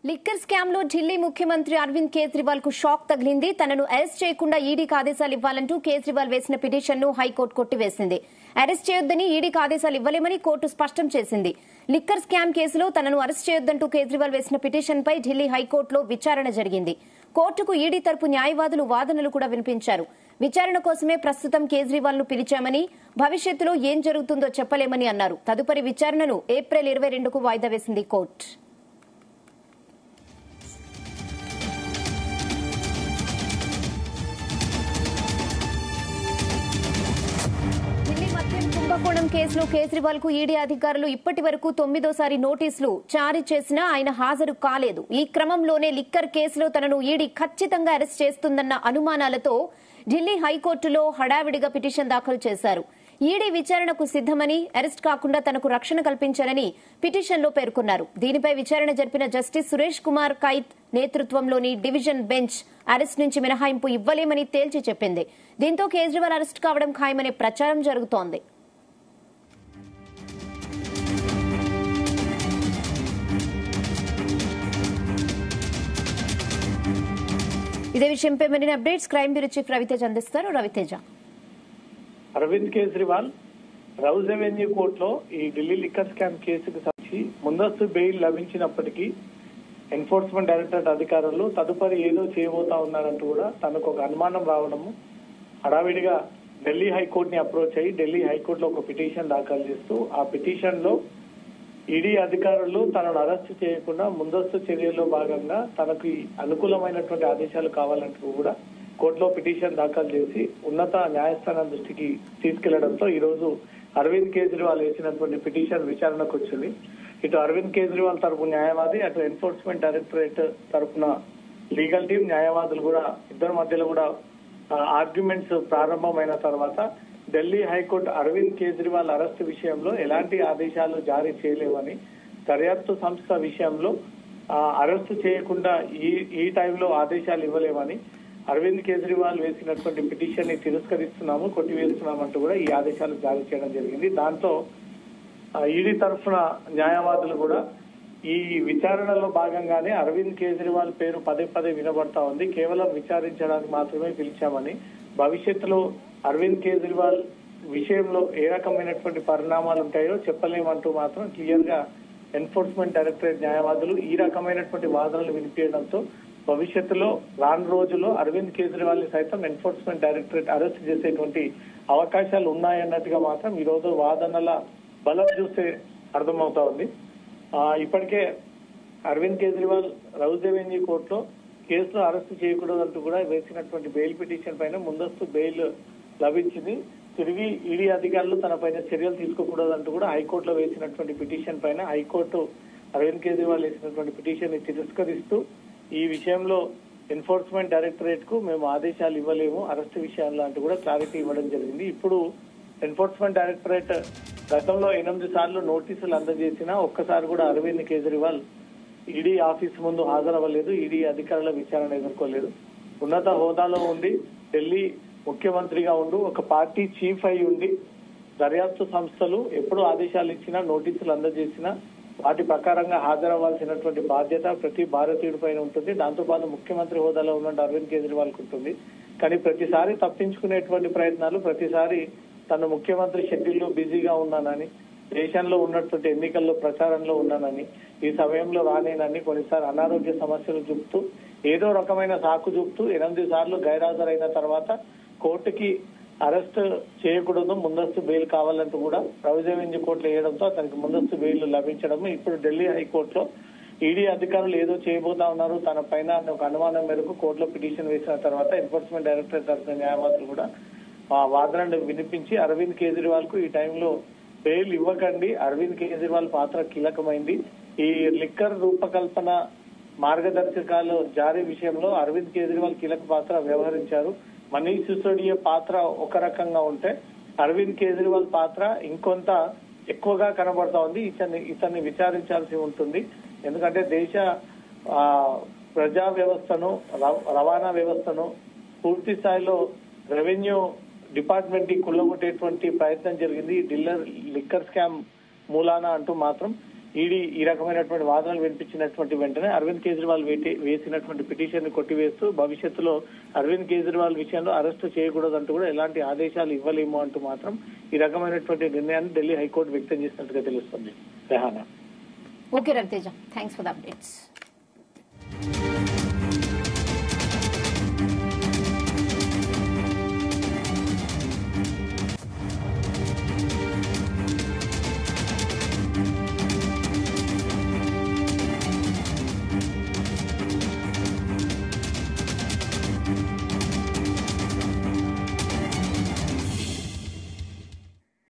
liquor scam లో ఢిల్లీ ముఖ్యమంత్రి అరవింద్ కేజ్రీవాల్ కు షాక్ తగిలింది తనను అరెస్ట్ చేయకుండా ఈడీకి ఆదేశాలు ఇవ్వాలంటూ కేజ్రీవాల్ వేసిన పిటిషన్ ను హైకోర్టు కొట్టివేసింది అరెస్ట్ చేయొద్దని ఈడీకి ఆదేశాలు ఇవ్వలేమని కోర్టు స్పష్టం చేసింది లిక్కర్ స్కామ్ కేసులో తనను అరెస్ట్ చేయొద్దంటూ కేజ్రీవాల్ వేసిన పిటిషన్ పై ఢిల్లీ హైకోర్టులో విచారణ జరిగింది కోర్టుకు ఈడీ తరపు న్యాయవాదులు వాదనలు కూడా వినిపించారు విచారణ కోసమే ప్రస్తుతం కేజ్రీవాల్ ను పిలిచామని భవిష్యత్తులో ఏం జరుగుతుందో చెప్పలేమని అన్నారు తదుపరి విచారణను ఏప్రిల్ ఇరవై రెండుకు వాయిదా వేసింది కోర్టు ఢిల్లీ మద్యం కుంభకోణం కేసులో కేజ్రీవాల్ కు ఈడీ అధికారులు ఇప్పటి వరకు తొమ్మిదోసారి నోటీసులు జారీ చేసినా ఆయన హాజరు కాలేదు ఈ క్రమంలోనే లిక్కర్ కేసులో తనను ఈడీ ఖచ్చితంగా అరెస్ట్ చేస్తుందన్న అనుమానాలతో ఢిల్లీ హైకోర్టులో హడావిడిగా పిటిషన్ దాఖలు చేశారు ఈడీ విచారణకు సిద్దమని అరెస్ట్ కాకుండా తనకు రక్షణ కల్పించాలని పిటిషన్లో పేర్కొన్నారు దీనిపై విచారణ జరిపిన జస్టిస్ సురేష్ కుమార్ కైత్ నేతృత్వంలోని డివిజన్ బెంచ్ అరెస్ట్ నుంచి మినహాయింపు ఇవ్వలేమని తేల్చి చెప్పింది దీంతో కేజ్రీవాల్ అరెస్ట్ కావడం ఖాయమనే ప్రచారం జరుగుతోంది ఇదే విషయంపై మరిన్ని updates crime bureau chief Ravitej అందిస్తారు రవితేజ అరవింద్ కేజ్రీవాల్ రౌజ్ అవెన్యూ కోర్టులో ఈ ఢిల్లీ లిక్కర్ స్కామ్ కేసుకు సంబంధించి ముందస్తు బెయిల్ లభించినప్పటికీ ఎన్ఫోర్స్మెంట్ డైరెక్టరేట్ అధికారులు తదుపరి ఏదో చేయబోతా ఉన్నారంటూ కూడా తనకు ఒక అనుమానం రావడము హడావిడిగా ఢిల్లీ హైకోర్టుని అప్రోచ్ అయ్యి ఢిల్లీ హైకోర్టులో ఒక పిటిషన్ దాఖలు చేస్తూ ఆ పిటిషన్ లో ఈడీ అధికారులు తనను అరెస్ట్ చేయకుండా ముందస్తు చర్యల్లో భాగంగా తనకి అనుకూలమైనటువంటి ఆదేశాలు కావాలంటూ కూడా కోర్టులో పిటిషన్ దాఖలు చేసి ఉన్నత న్యాయస్థానం దృష్టికి తీసుకెళ్లడంతో ఈ రోజు అరవింద్ కేజ్రీవాల్ వేసినటువంటి పిటిషన్ విచారణకు వచ్చింది ఇటు అరవింద్ కేజ్రీవాల్ తరపు న్యాయవాది అటు ఎన్ఫోర్స్మెంట్ డైరెక్టరేట్ తరపున లీగల్ టీం న్యాయవాదులు కూడా ఇద్దరి మధ్యలో కూడా ఆర్గ్యుమెంట్స్ ప్రారంభమైన తర్వాత ఢిల్లీ హైకోర్టు అరవింద్ కేజ్రీవాల్ అరెస్ట్ విషయంలో ఎలాంటి ఆదేశాలు జారీ చేయలేవని దర్యాప్తు సంస్థ విషయంలో ఆ, అరెస్టు చేయకుండా ఈ ఈ టైంలో ఆదేశాలు ఇవ్వలేమని అరవింద్ కేజ్రీవాల్ వేసినటువంటి పిటిషన్ ని తిరస్కరిస్తున్నాము కొట్టివేస్తున్నామంటూ కూడా ఈ ఆదేశాలు జారీ చేయడం జరిగింది దాంతో ఆ, ఈడీ తరఫున న్యాయవాదులు కూడా ఈ విచారణలో భాగంగానే అరవింద్ కేజ్రీవాల్ పేరు పదే పదే వినబడతా ఉంది కేవలం విచారించడానికి మాత్రమే పిలిచామని భవిష్యత్తులో అరవింద్ కేజ్రీవాల్ విషయంలో ఏ రకమైనటువంటి పరిణామాలు ఉంటాయో చెప్పలేమంటూ మాత్రం క్లియర్ గా ఎన్ఫోర్స్మెంట్ డైరెక్టరేట్ న్యాయవాదులు ఈ రకమైనటువంటి వాదనలు వినిపించడంతో భవిష్యత్తులో రాను రోజుల్లో అరవింద్ కేజ్రీవాల్ ని సైతం ఎన్ఫోర్స్మెంట్ డైరెక్టరేట్ అరెస్ట్ చేసేటువంటి అవకాశాలు ఉన్నాయన్నట్టుగా మాత్రం ఈ రోజు వాదనల బలం చూస్తే అర్థమవుతా ఉంది ఆ, ఇప్పటికే అరవింద్ కేజ్రీవాల్ రౌజ్ అవెన్యూ కోర్టులో కేసులో అరెస్ట్ చేయకూడదంటూ కూడా వేసినటువంటి బెయిల్ పిటిషన్ పైన ముందస్తు బెయిల్ లభించింది తిరిగి ఈడీ అధికారులు తన పైన చర్యలు తీసుకోకూడదంటూ కూడా హైకోర్టులో వేసినటువంటి పిటిషన్ పైన హైకోర్టు అరవింద్ కేజ్రీవాల్ వేసినటువంటి పిటిషన్ ని తిరస్కరిస్తూ ఈ విషయంలో ఎన్ఫోర్స్మెంట్ డైరెక్టరేట్ కు మేము ఆదేశాలు ఇవ్వలేము అరెస్ట్ విషయంలో అంటూ కూడా క్లారిటీ ఇవ్వడం జరిగింది ఇప్పుడు ఎన్ఫోర్స్మెంట్ డైరెక్టరేట్ గతంలో ఎనిమిది సార్లు నోటీసులు అందజేసినా ఒక్కసారి కూడా అరవింద్ కేజ్రీవాల్ ఈడీ ఆఫీస్ ముందు హాజరవ్వలేదు ఈడీ అధికారుల విచారణ ఎదుర్కోలేదు ఉన్నత హోదాలో ఉండి ఢిల్లీ ముఖ్యమంత్రిగా ఉండు ఒక పార్టీ చీఫ్ అయి ఉండి దర్యాప్తు సంస్థలు ఎప్పుడు ఆదేశాలు ఇచ్చినా నోటీసులు అందజేసినా వాటి ప్రకారంగా హాజరవ్వాల్సినటువంటి బాధ్యత ప్రతి భారతీయుడి పైన ఉంటుంది దాంతో పాటు ముఖ్యమంత్రి హోదాలో ఉన్న అరవింద్ కేజ్రీవాల్ కు ఉంటుంది కానీ ప్రతిసారి తప్పించుకునేటువంటి ప్రయత్నాలు ప్రతిసారి తను ముఖ్యమంత్రి షెడ్యూల్లో బిజీగా ఉన్నానని దేశంలో ఉన్నటువంటి ఎన్నికల్లో ప్రచారంలో ఉన్నానని ఈ సమయంలో రానేనని కొన్నిసార్లు అనారోగ్య సమస్యలు చూపుతూ ఏదో రకమైన సాకు చూపుతూ ఎనిమిది సార్లు గైరాజరైన తర్వాత కోర్టుకి అరెస్ట్ చేయకూడదు ముందస్తు బెయిల్ కావాలంటూ కూడా రవిజవెంజి కోర్టులో వేయడంతో అతనికి ముందస్తు బెయిల్ లభించడం ఇప్పుడు ఢిల్లీ హైకోర్టులో ఈడీ అధికారులు ఏదో చేయబోతా ఉన్నారు తన పైన అనే ఒక అనుమానం మేరకు కోర్టులో పిటిషన్ వేసిన తర్వాత ఎన్ఫోర్స్మెంట్ డైరెక్టరేట్ తరఫున న్యాయవాదులు కూడా ఆ వాదనను వినిపించి అరవింద్ కేజ్రీవాల్ కు ఈ టైంలో బెయిల్ ఇవ్వకండి అరవింద్ కేజ్రీవాల్ పాత్ర కీలకమైంది ఈ లిక్కర్ రూపకల్పన మార్గదర్శకాలు జారీ విషయంలో అరవింద్ కేజ్రీవాల్ కీలక పాత్ర వ్యవహరించారు మనీష్ సిసోడియా పాత్ర ఒక రకంగా ఉంటే అరవింద్ కేజ్రీవాల్ పాత్ర ఇంకొంత ఎక్కువగా కనబడతా ఉంది ఇతన్ని ఇతన్ని విచారించాల్సి ఉంటుంది ఎందుకంటే దేశ ఆ, ప్రజా వ్యవస్థను రవ- రవాణా వ్యవస్థను పూర్తి స్థాయిలో రెవెన్యూ డిపార్ట్మెంట్ ని కుల్లగొట్టేటువంటి ప్రయత్నం జరిగింది ఈ డిల్లర్ లిక్కర్ స్కామ్ మూలాన అంటూ మాత్రం ఈడీ ఈ రకమైనటువంటి వాదనలు వినిపించినటువంటి వెంటనే అరవింద్ కేజ్రీవాల్ వేటి- వేసినటువంటి పిటిషన్ ని కొట్టివేస్తూ భవిష్యత్తులో అరవింద్ కేజ్రీవాల్ విషయంలో అరెస్టు చేయకూడదంటూ కూడా ఎలాంటి ఆదేశాలు ఇవ్వలేము అంటూ మాత్రం ఈ రకమైనటువంటి నిర్ణయాన్ని ఢిల్లీ హైకోర్టు వ్యక్తం చేసినట్టుగా తెలుస్తుంది Rehana okay Raviteja thanks for the updates